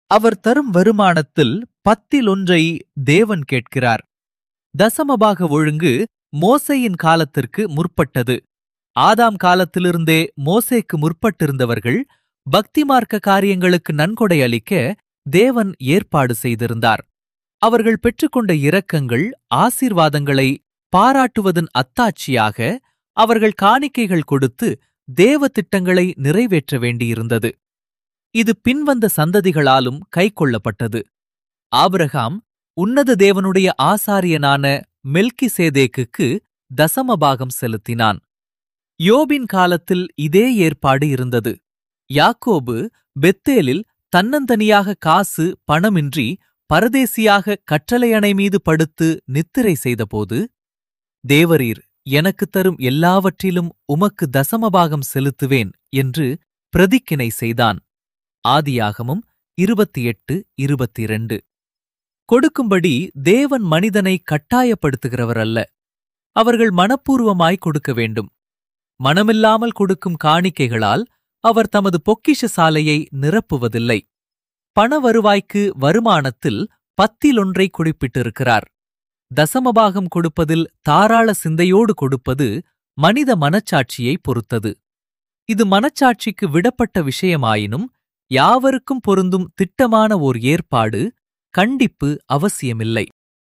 அவர் தரும் வருமானத்தில் பத்தில் ஒன்றை தேவன் கேட்கிறார் தசமபாக ஒழுங்கு மோசேயின் காலத்திற்கு முற்பட்டது ஆதாம் காலத்திலிருந்தே மோசேக்கு முற்பட்டிருந்தவர்கள் பக்தி மார்க்க காரியங்களுக்கு நன்கொடை அளிக்க தேவன் ஏற்பாடு செய்திருந்தார் அவர்கள் பெற்றுக்கொண்ட இரக்கங்கள் ஆசீர்வாதங்களை பாராட்டுவதன் அத்தாட்சியாக அவர்கள் காணிக்கைகள் கொடுத்து தேவ திட்டங்களை நிறைவேற்ற வேண்டியிருந்தது இது பின்வந்த சந்ததிகளாலும் கைக்கொள்ளப்பட்டது ஆபிரகாம் உன்னத தேவனுடைய ஆசாரியனான மெல்கி சேதேக்குக்கு தசமபாகம் செலுத்தினான் யோபின் காலத்தில் இதே ஏற்பாடு இருந்தது யாக்கோபு பெத்தேலில் தன்னந்தனியாக காசு பணமின்றி பரதேசியாக கற்றலையணை மீது படுத்து நித்திரை செய்தபோது தேவரீர் எனக்கு தரும் எல்லாவற்றிலும் உமக்கு தசமபாகம் செலுத்துவேன் என்று பிரதிக்கினை செய்தான் ஆதியாகமும் இருபத்தி எட்டு இருபத்தி இரண்டு கொடுக்கும்படி தேவன் மனிதனை கட்டாயப்படுத்துகிறவர் அல்ல அவர்கள் மனப்பூர்வமாய் கொடுக்க வேண்டும் மனமில்லாமல் கொடுக்கும் காணிக்கைகளால் அவர் தமது பொக்கிஷ சாலையை நிரப்புவதில்லை பண வருவாய்க்கு வருமானத்தில் பத்திலொன்றை குறிப்பிட்டிருக்கிறார் தசமபாகம் கொடுப்பதில் தாராள சிந்தையோடு கொடுப்பது மனித மனச்சாட்சியை பொறுத்தது இது மனச்சாட்சிக்கு விடப்பட்ட விஷயமாயினும் யாவருக்கும் பொருந்தும் திட்டமான ஓர் ஏற்பாடு கண்டிப்பு அவசியமில்லை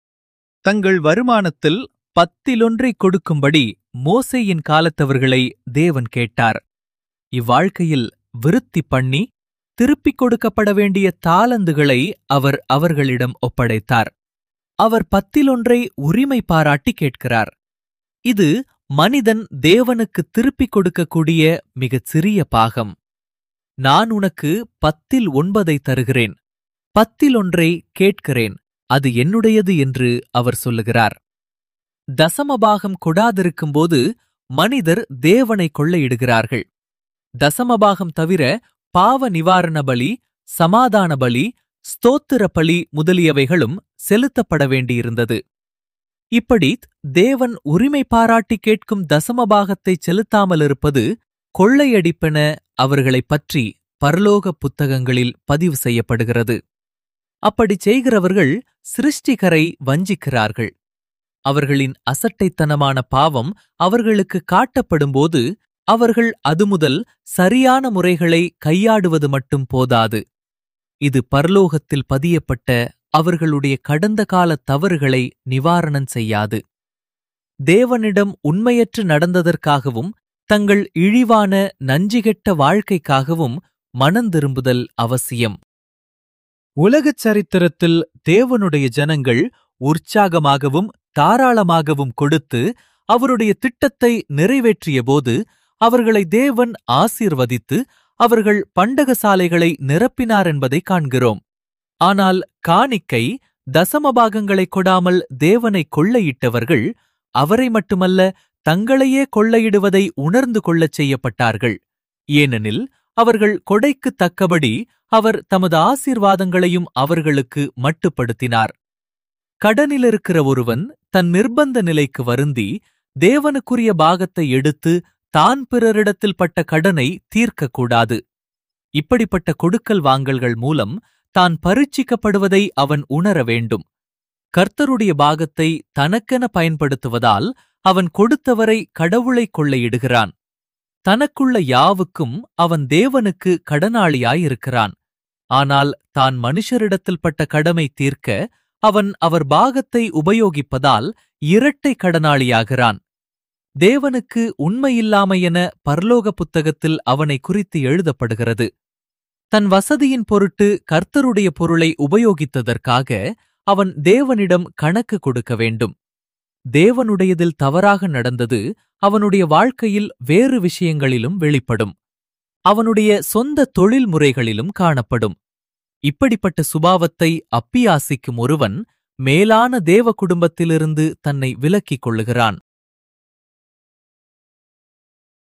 தங்கள் வருமானத்தில் பத்திலொன்றை கொடுக்கும்படி மோசேயின் காலத்தவர்களை தேவன் கேட்டார் இவ்வாழ்க்கையில் விருத்தி பண்ணி திருப்பிக் கொடுக்கப்பட வேண்டிய தாளந்துகளை அவர் அவர்களிடம் ஒப்படைத்தார் அவர் பத்திலொன்றை உரிமை பாராட்டி கேட்கிறார் இது மனிதன் தேவனுக்கு திருப்பிக் கொடுக்கக்கூடிய மிகச் சிறிய பாகம் நான் உனக்கு பத்தில் ஒன்பதை தருகிறேன் பத்தில் ஒன்றை கேட்கிறேன் அது என்னுடையது என்று அவர் சொல்லுகிறார் தசமபாகம் கொடாதிருக்கும்போது மனிதர் தேவனை கொள்ளையிடுகிறார்கள் தசமபாகம் தவிர பாவ நிவாரண பலி சமாதான பலி ஸ்தோத்திர பலி முதலியவைகளும் செலுத்தப்பட வேண்டியிருந்தது இப்படி தேவன் உரிமை பாராட்டி கேட்கும் தசமபாகத்தை செலுத்தாமலிருப்பது கொள்ளையடிப்பென அவர்களைப் பற்றி பரலோக புத்தகங்களில் பதிவு செய்யப்படுகிறது அப்படிச் செய்கிறவர்கள் சிருஷ்டிகரை வஞ்சிக்கிறார்கள் அவர்களின் அசட்டைத்தனமான பாவம் அவர்களுக்கு காட்டப்படும்போது அவர்கள் அது முதல் சரியான முறைகளை கையாடுவது மட்டும் போதாது இது பரலோகத்தில் பதியப்பட்ட அவர்களுடைய கடந்த கால தவறுகளை நிவாரணம் செய்யாது தேவனிடம் உண்மையற்று நடந்ததற்காகவும் தங்கள் இழிவான நஞ்சிகெட்ட வாழ்க்கைக்காகவும் மனந்திரும்புதல் அவசியம் உலகச் சரித்திரத்தில் தேவனுடைய ஜனங்கள் உற்சாகமாகவும் தாராளமாகவும் கொடுத்து அவருடைய திட்டத்தை நிறைவேற்றியபோது அவர்களை தேவன் ஆசீர்வதித்து அவர்கள் பண்டகசாலைகளை நிரப்பினார் என்பதை காண்கிறோம் ஆனால் காணிக்கை தசமபாகங்களை கொடாமல் தேவனை கொள்ளையிட்டவர்கள் அவரை மட்டுமல்ல தங்களையே கொள்ளையிடுவதை உணர்ந்து கொள்ளச் செய்யப்பட்டார்கள் ஏனெனில் அவர்கள் கொடைக்குத் தக்கபடி அவர் தமது ஆசீர்வாதங்களையும் அவர்களுக்கு மட்டுப்படுத்தினார் கடனிலிருக்கிற ஒருவன் தன் நிர்பந்த நிலைக்கு வருந்தி தேவனுக்குரிய பாகத்தை எடுத்து தான் பிறரிடத்தில் பட்ட கடனை தீர்க்கக்கூடாது இப்படிப்பட்ட கொடுக்கல் வாங்கல்கள் மூலம் தான் பரீட்சிக்கப்படுவதை அவன் உணர வேண்டும் கர்த்தருடைய பாகத்தை தனக்கென பயன்படுத்துவதால் அவன் கொடுத்தவரை கடவுளை கொள்ளையிடுகிறான் தனக்குள்ள யாவுக்கும் அவன் தேவனுக்கு கடனாளியாயிருக்கிறான் ஆனால் தான் மனுஷரிடத்தில் பட்ட கடமை தீர்க்க அவன் அவர் பாகத்தை உபயோகிப்பதால் இரட்டை கடனாளியாகிறான் தேவனுக்கு உண்மையில்லாமையென பரலோக புத்தகத்தில் அவனை குறித்து எழுதப்படுகிறது தன் வசதியின் பொருட்டு கர்த்தருடைய பொருளை உபயோகித்ததற்காக அவன் தேவனிடம் கணக்கு கொடுக்க வேண்டும் தேவனுடையதில் தவறாக நடந்தது அவனுடைய வாழ்க்கையில் வேறு விஷயங்களிலும் வெளிப்படும் அவனுடைய சொந்த தொழில் முறைகளிலும் காணப்படும் இப்படிப்பட்ட சுபாவத்தை அப்பியாசிக்கும் ஒருவன் மேலான தேவ குடும்பத்திலிருந்து தன்னை விலக்கிக் கொள்ளுகிறான்